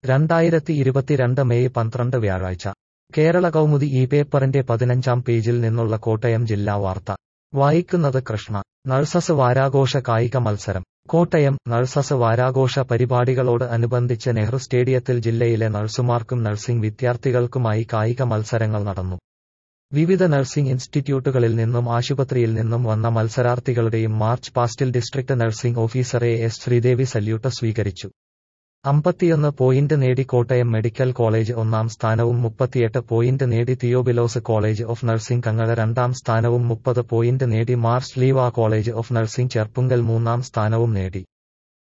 രണ്ടായിരത്തി ഇരുപത്തിരണ്ട് മെയ് പന്ത്രണ്ട് വ്യാഴാഴ്ച കേരള കൗമുദി ഈ പേപ്പറിന്റെ പതിനഞ്ചാം പേജിൽ നിന്നുള്ള കോട്ടയം ജില്ലാ വാർത്ത വായിക്കുന്നത് കൃഷ്ണ നഴ്സസ് വാരാഘോഷ കായിക മത്സരം കോട്ടയം നഴ്സസ് വാരാഘോഷ പരിപാടികളോട് അനുബന്ധിച്ച് നെഹ്റു സ്റ്റേഡിയത്തിൽ ജില്ലയിലെ നഴ്സുമാർക്കും നഴ്സിംഗ് വിദ്യാർത്ഥികൾക്കുമായി കായിക മത്സരങ്ങൾ നടന്നു വിവിധ നഴ്സിംഗ് ഇൻസ്റ്റിറ്റ്യൂട്ടുകളിൽ നിന്നും ആശുപത്രിയിൽ നിന്നും വന്ന മത്സരാർത്ഥികളുടെയും മാർച്ച് പാസ്റ്റിൽ district nursing officer A S Sreedevi salute സ്വീകരിച്ചു അമ്പത്തിയൊന്ന് പോയിന്റ് നേടി കോട്ടയം മെഡിക്കൽ കോളേജ് ഒന്നാം സ്ഥാനവും മുപ്പത്തിയെട്ട് പോയിന്റ് നേടി Theophilus college of nursing Kangazha രണ്ടാം സ്ഥാനവും മുപ്പത് പോയിന്റ് നേടി Mar Sleeva college of nursing Cherpunkal മൂന്നാം സ്ഥാനവും നേടി